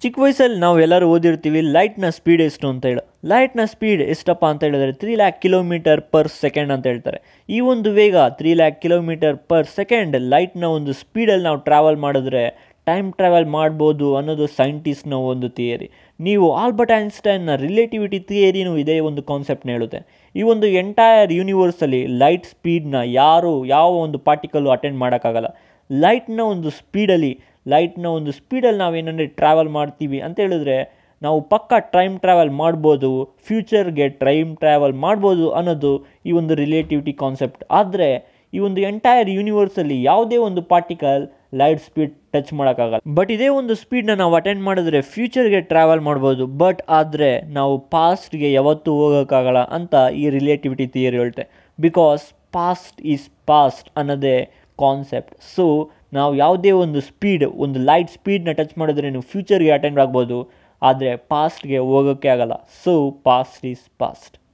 ಚಿಕ್ಕ ವಯಸ್ಸಲ್ಲಿ ನಾವು ಎಲ್ಲರೂ ಓದಿರ್ತೀವಿ ಲೈಟ್ನ ಸ್ಪೀಡ್ ಎಷ್ಟು ಅಂತ ಹೇಳಿ ಲೈಟ್ನ ಸ್ಪೀಡ್ ಎಷ್ಟಪ್ಪ ಅಂತ ಹೇಳಿದ್ರೆ three lakh kilometre per second ಅಂತ ಹೇಳ್ತಾರೆ ಈ ಒಂದು ವೇಗ three lakh kilometre per second ಲೈಟ್ನ ಒಂದು ಸ್ಪೀಡಲ್ಲಿ ನಾವು ಟ್ರಾವೆಲ್ ಮಾಡಿದ್ರೆ ಟೈಮ್ ಟ್ರಾವೆಲ್ ಮಾಡ್ಬೋದು ಅನ್ನೋದು ಸೈಂಟಿಸ್ಟ್ನ ಒಂದು ಥಿಯರಿ ನೀವು ಆಲ್ಬರ್ಟ್ ಐನ್ಸ್ಟೈನ್ನ ರಿಲೇಟಿವಿಟಿ ಥಿಯರಿನೂ ಇದೇ ಒಂದು ಕಾನ್ಸೆಪ್ಟ್ನ ಹೇಳುತ್ತೆ ಈ ಒಂದು ಎಂಟೈರ್ ಯೂನಿವರ್ಸಲ್ಲಿ ಲೈಟ್ ಸ್ಪೀಡ್ನ ಯಾರು ಯಾವ ಒಂದು ಪಾರ್ಟಿಕಲ್ಲು ಅಟೆಂಡ್ ಮಾಡೋಕ್ಕಾಗಲ್ಲ ಲೈಟ್ನ ಒಂದು ಸ್ಪೀಡಲ್ಲಿ ಲೈಟ್ನ ಒಂದು ಸ್ಪೀಡಲ್ಲಿ ನಾವೇನಂದರೆ ಟ್ರಾವೆಲ್ ಮಾಡ್ತೀವಿ ಅಂತ ಹೇಳಿದ್ರೆ ನಾವು ಪಕ್ಕ ಟೈಮ್ ಟ್ರಾವೆಲ್ ಮಾಡ್ಬೋದು ಫ್ಯೂಚರ್ಗೆ ಟೈಮ್ ಟ್ರಾವೆಲ್ ಮಾಡ್ಬೋದು ಅನ್ನೋದು ಈ ಒಂದು ರಿಲೇಟಿವಿಟಿ ಕಾನ್ಸೆಪ್ಟ್ ಆದರೆ ಈ ಒಂದು ಎಂಟೈರ್ ಯೂನಿವರ್ಸಲ್ಲಿ ಯಾವುದೇ ಒಂದು ಪಾರ್ಟಿಕಲ್ ಲೈಟ್ ಸ್ಪೀಡ್ ಟಚ್ ಮಾಡೋಕ್ಕಾಗಲ್ಲ ಬಟ್ ಇದೇ ಒಂದು ಸ್ಪೀಡ್ನ ನಾವು ಅಟೆಂಡ್ ಮಾಡಿದ್ರೆ ಫ್ಯೂಚರ್ಗೆ ಟ್ರಾವೆಲ್ ಮಾಡ್ಬೋದು ಬಟ್ ಆದರೆ ನಾವು ಪಾಸ್ಟ್ಗೆ ಯಾವತ್ತೂ ಹೋಗೋಕ್ಕಾಗಲ್ಲ ಅಂತ ಈ ರಿಲೇಟಿವಿಟಿ ಥಿಯರಿ ಹೇಳುತ್ತೆ ಬಿಕಾಸ್ ಪಾಸ್ಟ್ ಈಸ್ ಪಾಸ್ಟ್ ಅನ್ನೋದೇ ಕಾನ್ಸೆಪ್ಟ್ ಸೊ ನಾವು ಯಾವುದೇ ಒಂದು ಸ್ಪೀಡ್ ಒಂದು ಲೈಟ್ ಸ್ಪೀಡ್ನ ಟಚ್ ಮಾಡಿದ್ರೆ ನೀವು ಫ್ಯೂಚರ್ಗೆ ಅಟೆಂಡ್ ಆಗ್ಬೋದು ಆದರೆ ಪಾಸ್ಟ್ಗೆ ಹೋಗೋಕ್ಕೆ ಆಗಲ್ಲ ಸೊ ಪಾಸ್ಟ್ ಈಸ್ ಪಾಸ್ಟ್